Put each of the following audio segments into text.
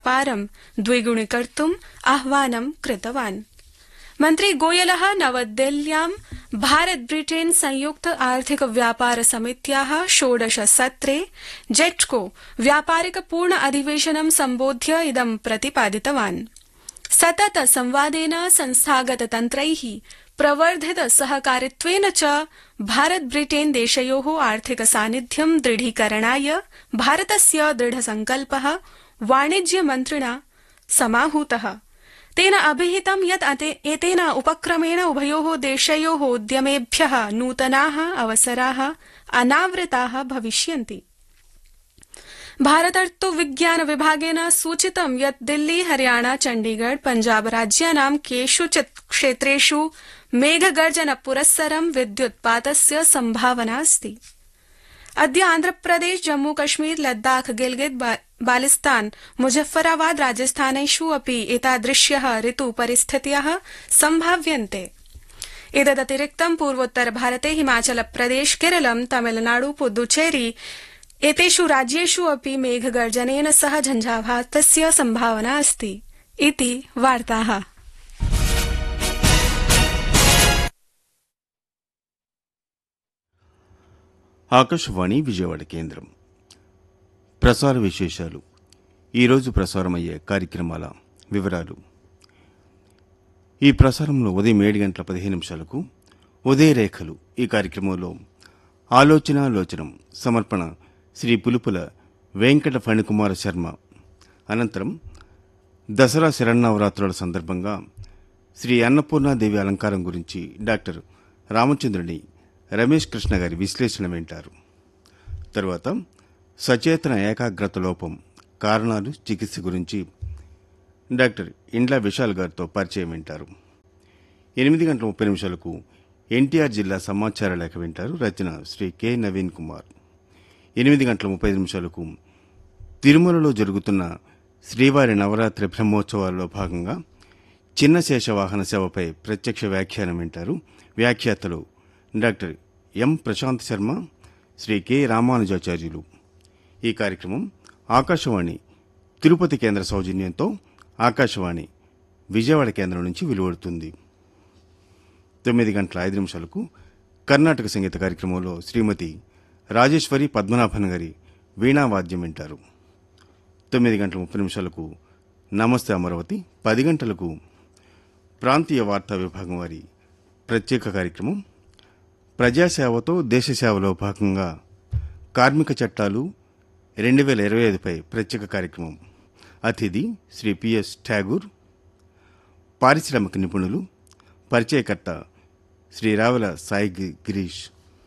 पारं द्विगुणीकर्तुम् आह्वानं कृतवान् मन्त्री गोयल नवदिल्ल्यां भारत ब्रिटेन संयुक्त आर्थिक व्यापार समित्या षोडश सत्रे जेट्को व्यापारिक पूर्ण अधिवेशनं सम्बोध्य इदं प्रतिपादितवान् सतत संवादेन संस्थागत तन्त्रै प्रवर्धित सहकारित्वेन च भारत ब्रिटेन देशयो आर्थिक सान्निध्यं दृढीकरणाय भारतस्य दृढसंकल्प वाणिज्य मन्त्रिणा समाहूतः तेन अभिहितं यत् एतेन उपक्रमेण उभयो देशयो उद्यमेभ्य नूतना अवसरा अनावृता भविष्यन्ति भारतर्तु विज्ञान विभागेन सूचितं यत् दिल्ली हरियाणा चण्डीगढ़ पञ्जाब राज्यानां केषुचित् क्षेत्रेषु मेघगर्जन पुरस्सरं विद्युत्पातस्य सम्भावना अस्ति अद्य आन्ध्रप्रदेश जम्मू कश्मीर लद्दाख गिलगित बालिस्तान मुजफ्फराबाद राजस्थानेषु अपि एतादृश्य ऋतु परिस्थितय सम्भाव्यन्ते एतदतिरिक्तं पूर्वोत्तर भारते हिमाचल प्रदेश केरलं तमिलनाडु पुद्दुचेरी एतेषु राज्येषु अपि मेघगर्जनेन सह झञ्झावातस्य सम्भावना अस्ति इति वार्ताः ఆకాశవాణి విజయవాడ కేంద్రం ప్రసార విశేషాలు ఈరోజు ప్రసారమయ్యే కార్యక్రమాల వివరాలు ఈ ప్రసారంలో ఉదయం ఏడు గంటల పదిహేను నిమిషాలకు ఉదయ రేఖలు ఈ కార్యక్రమంలో ఆలోచన లోచనం సమర్పణ శ్రీ పులుపుల వెంకట ఫణికుమార శర్మ అనంతరం దసరా శరన్నవరాత్రుల సందర్భంగా శ్రీ అన్నపూర్ణాదేవి అలంకారం గురించి డాక్టర్ రామచంద్రుని రమేష్ కృష్ణ గారి విశ్లేషణ వింటారు తరువాత సచేతన ఏకాగ్రత లోపం కారణాలు చికిత్స గురించి డాక్టర్ ఇండ్ల విశాల్ గారితో పరిచయం వింటారు ఎనిమిది గంటల ముప్పై నిమిషాలకు ఎన్టీఆర్ జిల్లా సమాచార లేఖ వింటారు రచన శ్రీ కె నవీన్ కుమార్ ఎనిమిది గంటల ముప్పై నిమిషాలకు తిరుమలలో జరుగుతున్న శ్రీవారి నవరాత్రి బ్రహ్మోత్సవాల్లో భాగంగా చిన్న శేష వాహన సేవపై ప్రత్యక్ష వ్యాఖ్యానం వింటారు వ్యాఖ్యాతలు doctor M Prashant Sharma Shri K Ramanujacharyulu ఈ కార్యక్రమం ఆకాశవాణి తిరుపతి కేంద్ర సౌజన్యంతో ఆకాశవాణి విజయవాడ కేంద్రం నుంచి వెలువడుతుంది తొమ్మిది గంటల ఐదు నిమిషాలకు కర్ణాటక సంగీత కార్యక్రమంలో శ్రీమతి రాజేశ్వరి పద్మనాభన్ గారి వీణావాద్యం వింటారు తొమ్మిది గంటల ముప్పై నిమిషాలకు నమస్తే అమరావతి పది గంటలకు ప్రాంతీయ వార్తా విభాగం వారి ప్రత్యేక కార్యక్రమం ప్రజాసేవతో దేశ సేవలో భాగంగా కార్మిక చట్టాలు రెండు వేల ఇరవై ఐదుపై ప్రత్యేక కార్యక్రమం అతిథి శ్రీ పిఎస్ ఠాగూర్ పారిశ్రామిక నిపుణులు పరిచయకర్త శ్రీ రావుల సాయి గి- గిరీష్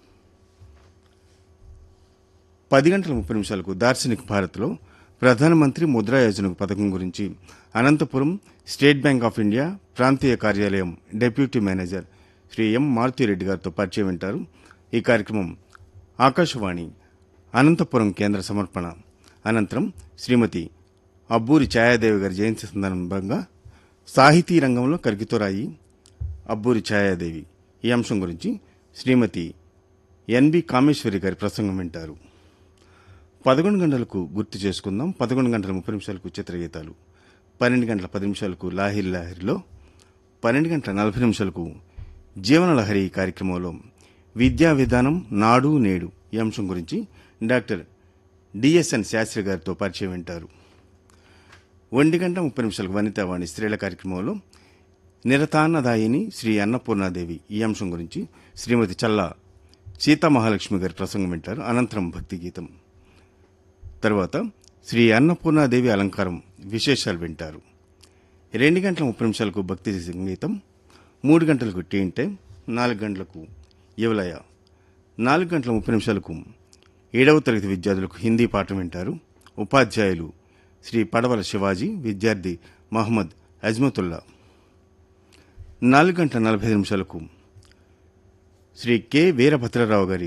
పది గంటల ముప్పై నిమిషాలకు దార్శనిక భారత్లో ప్రధానమంత్రి ముద్రా యోజన పథకం గురించి Anantapuram state bank of India ప్రాంతీయ కార్యాలయం deputy manager Shri M Maruthi Reddy గారితో పరిచయం వింటారు ఈ కార్యక్రమం ఆకాశవాణి అనంతపురం కేంద్ర సమర్పణ అనంతరం శ్రీమతి అబ్బూరి ఛాయాదేవి గారి జయంతి సందర్భంగా సాహితీ రంగంలో కరిగితోరాయి అబ్బూరి ఛాయాదేవి ఈ అంశం గురించి శ్రీమతి ఎన్బి కామేశ్వరి గారి ప్రసంగం వింటారు పదకొండు గంటలకు గుర్తు చేసుకుందాం పదకొండు గంటల ముప్పై నిమిషాలకు చిత్రగీతాలు పన్నెండు గంటల పది నిమిషాలకు లాహిర్ లాహిర్లో పన్నెండు గంటల నలభై నిమిషాలకు జీవన లహరి కార్యక్రమంలో విద్యా విధానం నాడు నేడు ఈ అంశం గురించి డాక్టర్ డిఎస్ఎన్ శాస్త్రి గారితో పరిచయం వింటారు ఒంటి గంట ముప్పై నిమిషాలకు వనితావాణి స్త్రీల కార్యక్రమంలో నిరతాన్నదాయిని శ్రీ అన్నపూర్ణాదేవి ఈ అంశం గురించి శ్రీమతి చల్లా సీతామహాలక్ష్మి గారి ప్రసంగం వింటారు అనంతరం భక్తి గీతం తరువాత శ్రీ అన్నపూర్ణాదేవి అలంకారం విశేషాలు వింటారు రెండు గంటల ముప్పై నిమిషాలకు భక్తి సంగీతం మూడు గంటలకు టీన్ టైం నాలుగు గంటలకు యువలయ నాలుగు గంటల ముప్పై నిమిషాలకు ఏడవ తరగతి విద్యార్థులకు హిందీ పాఠం వింటారు ఉపాధ్యాయులు శ్రీ పడవల శివాజీ విద్యార్థి మహమ్మద్ అజ్మతుల్లా నాలుగు గంటల నలభై ఐదు నిమిషాలకు శ్రీ కె వీరభద్రరావు గారి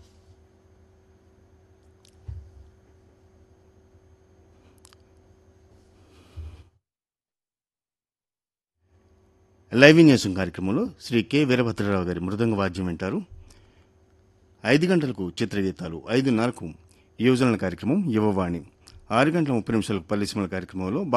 లైవ్ న్యూసం కార్యక్రమంలో శ్రీ కె వీరభద్రరావు గారి మృదంగ వాద్యం వింటారు ఐదు గంటలకు చిత్రగీతాలు ఐదున్నరకు యువజనుల కార్యక్రమం యువవాణి ఆరు గంటల ముప్పై నిమిషాలకు పల్లిసిమల కార్యక్రమంలో